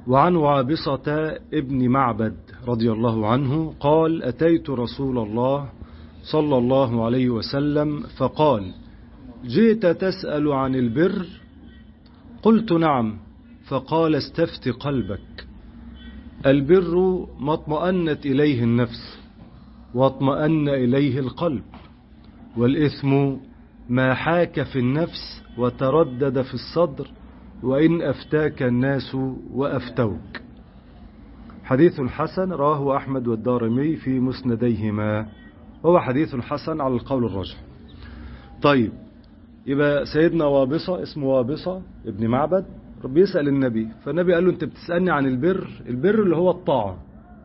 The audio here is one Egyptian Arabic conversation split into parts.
وعن وابصة ابن معبد رضي الله عنه قال أتيت رسول الله صلى الله عليه وسلم فقال جئت تسأل عن البر قلت نعم فقال استفت قلبك البر ما اطمأنت إليه النفس واطمأن إليه القلب والإثم ما حاك في النفس وتردد في الصدر وإن أفتاك الناس وأفتوك حديث حسن رواه أحمد والدارمي في مسنديهما هو حديث حسن على القول الراجح طيب يبقى سيدنا وابصة اسمه وابصة ابن معبد بيسأل النبي فالنبي قال له انت بتسألني عن البر البر اللي هو الطاعة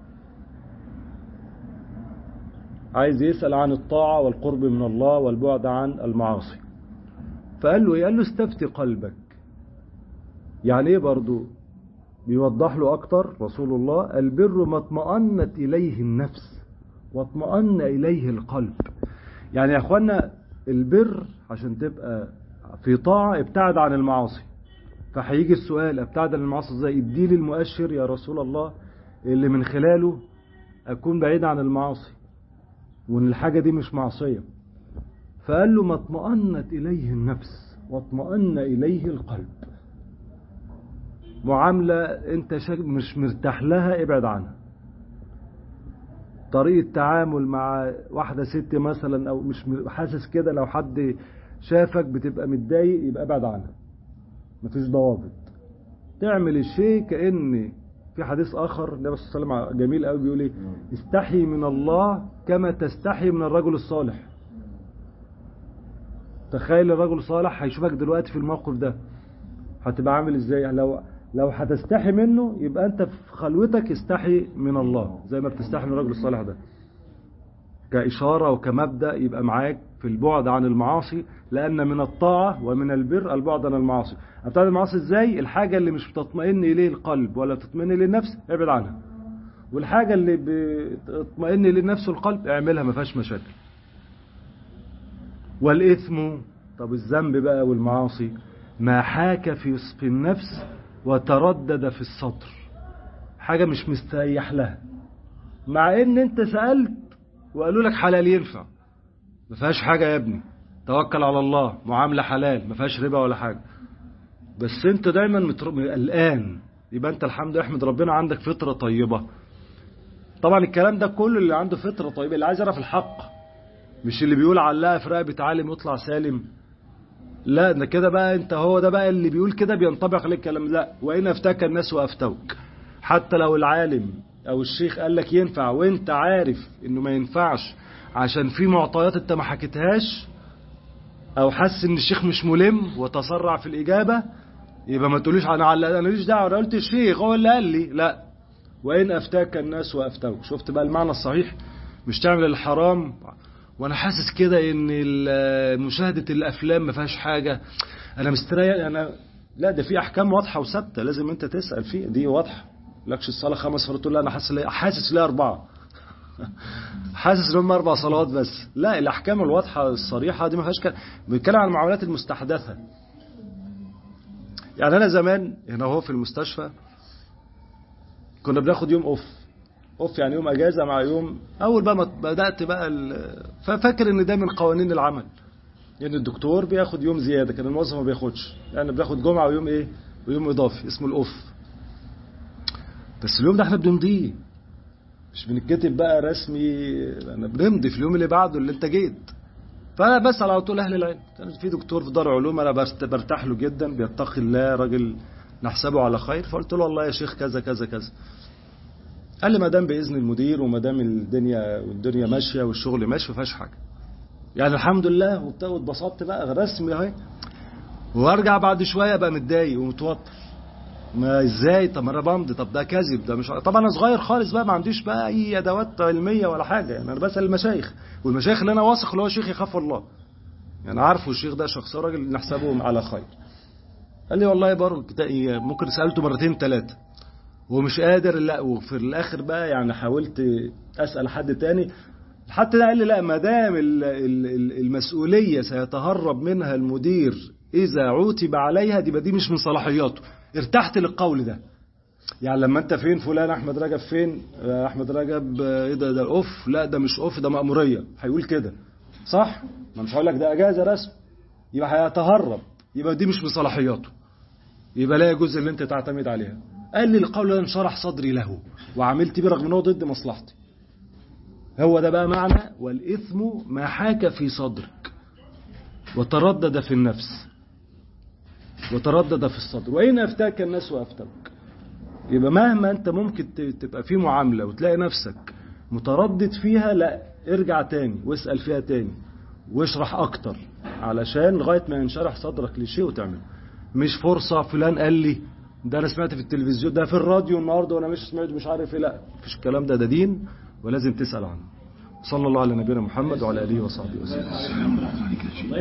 عايز يسأل عن الطاعة والقرب من الله والبعد عن المعاصي فقال له ايه قال له استفتي قلبك يعني ايه برضو بيوضح له اكتر رسول الله البر ما اطمأنت اليه النفس واطمأن اليه القلب يعني يا اخوانا البر عشان تبقى في طاعة ابتعد عن المعاصي فهيجي السؤال ابتعد عن المعاصي ازاي اديلي المؤشر يا رسول الله اللي من خلاله اكون بعيد عن المعاصي وان الحاجة دي مش معصية فقال له ما اطمأنت اليه النفس واطمأن اليه القلب معاملة انت مش مرتاح لها ابعد عنها طريقة تعامل مع واحدة ست مثلا او مش حاسس كده لو حد شافك بتبقى متضايق يبقى ابعد عنها مفيش ضوابط تعمل الشيء كأن في حديث اخر النبي صلى الله عليه وسلم جميل قوي بيقول ايه استحي من الله كما تستحي من الرجل الصالح تخيل الرجل الصالح هيشوفك دلوقتي في الموقف ده هتبقى عامل ازاي لو لو هتستحي منه يبقى انت في خلوتك استحي من الله زي ما بتستحي من الرجل الصالح ده كإشارة وكمبدأ يبقى معاك في البعد عن المعاصي لأن من الطاعة ومن البر البعد عن المعاصي أبتعد المعاصي إزاي الحاجة اللي مش بتطمئن إليه القلب ولا بتطمئن إليه النفس ابعد عنها والحاجة اللي بتطمئن إليه النفس والقلب اعملها ما فيهاش مشاكل والإثم طب الذنب بقى والمعاصي ما حاك في في النفس وتردد في الصدر حاجة مش مستريح لها مع ان انت سألت وقالوا لك حلال ينفع ما فيهاش حاجة يا ابني توكل على الله معاملة حلال ما فيهاش ربا ولا حاجة بس انت دايما متر... قلقان يبقى انت الحمد لله احمد ربنا عندك فطرة طيبة طبعا الكلام ده كله اللي عنده فطرة طيبة اللي عايز يعرف الحق مش اللي بيقول علقها في رقبة عالم يطلع سالم لا ده كده بقى انت هو ده بقى اللي بيقول كده بينطبق عليه الكلام لا وإن أفتاك الناس وأفتوك حتى لو العالم أو الشيخ قال لك ينفع وانت عارف انه ما ينفعش عشان في معطيات انت ما حكيتهاش او حس ان الشيخ مش ملم وتسرع في الإجابة يبقى ما تقوليش انا انا ماليش دعوه انا قلت الشيخ هو اللي قال لي لا وإن أفتاك الناس وأفتوك شفت بقى المعنى الصحيح مش تعمل الحرام وانا حاسس كده ان مشاهدة الافلام ما فيهاش حاجة انا مستريح انا لا ده في احكام واضحة وثابتة لازم انت تسأل فيها دي واضحة لكش الصلاة خمس فرات تقول لا انا حاسس ليه حاسس ليه اربعة حاسس ان هم اربع صلوات بس لا الاحكام الواضحة الصريحة دي ما فيهاش كلام بنتكلم عن المعاملات المستحدثة يعني انا زمان هنا هو في المستشفى كنا بناخد يوم اوف اوف يعني يوم اجازه مع يوم اول بقى ما بدات بقى ففاكر ان ده من قوانين العمل يعني الدكتور بياخد يوم زياده كان الموظف ما بياخدش يعني بياخد جمعه ويوم ايه ويوم اضافي اسمه الاوف بس اليوم ده احنا بنمضيه مش بنتكتب بقى رسمي انا بنمضي في اليوم اللي بعده اللي انت جيت فانا بسال على طول اهل العلم كان في دكتور في دار علوم انا برتاح له جدا بيتقي الله راجل نحسبه على خير فقلت له والله يا شيخ كذا كذا كذا قال لي ما دام باذن المدير وما دام الدنيا والدنيا ماشيه والشغل ماشي ما فيهاش حاجه يعني الحمد لله وبتاع واتبسطت بقى رسمي اهي وارجع بعد شويه ابقى متضايق ومتوتر ما ازاي طب ما انا بمضي طب ده كذب ده مش طبعا انا صغير خالص بقى ما عنديش بقى اي ادوات علميه ولا حاجه يعني انا بسال المشايخ والمشايخ اللي انا واثق اللي هو شيخ يخاف الله يعني عارفه الشيخ ده شخص راجل نحسبه على خير قال لي والله برضه ممكن سالته مرتين ثلاثه ومش قادر لا وفي الاخر بقى يعني حاولت اسال حد تاني حتى ده قال لي لا ما دام المسؤوليه سيتهرب منها المدير اذا عوتب عليها دي دي مش من صلاحياته ارتحت للقول ده يعني لما انت فين فلان احمد رجب فين آه، احمد رجب آه، ايه ده ده اوف لا ده مش اوف ده مأمورية هيقول كده صح ما مش هقول لك ده اجازة رسم يبقى هيتهرب يبقى دي مش بصلاحياته يبقى لا يجوز اللي انت تعتمد عليها قال لي القول لا انشرح صدري له وعملت بيه رغم ان هو ضد مصلحتي هو ده بقى معنى والإثم ما حاك في صدرك وتردد في النفس وتردد في الصدر وإن أفتاك الناس وأفتوك يبقى مهما أنت ممكن ت- تبقى في معاملة وتلاقي نفسك متردد فيها لا ارجع تاني واسأل فيها تاني واشرح أكتر علشان لغاية ما ينشرح صدرك لشيء وتعمله مش فرصة فلان قال لي ده أنا سمعت في التلفزيون ده في الراديو النهاردة وأنا مش سمعت مش عارف إيه لا مفيش الكلام ده ده دين ولازم تسأل عنه صلى الله على نبينا محمد وعلى آله وصحبه وسلم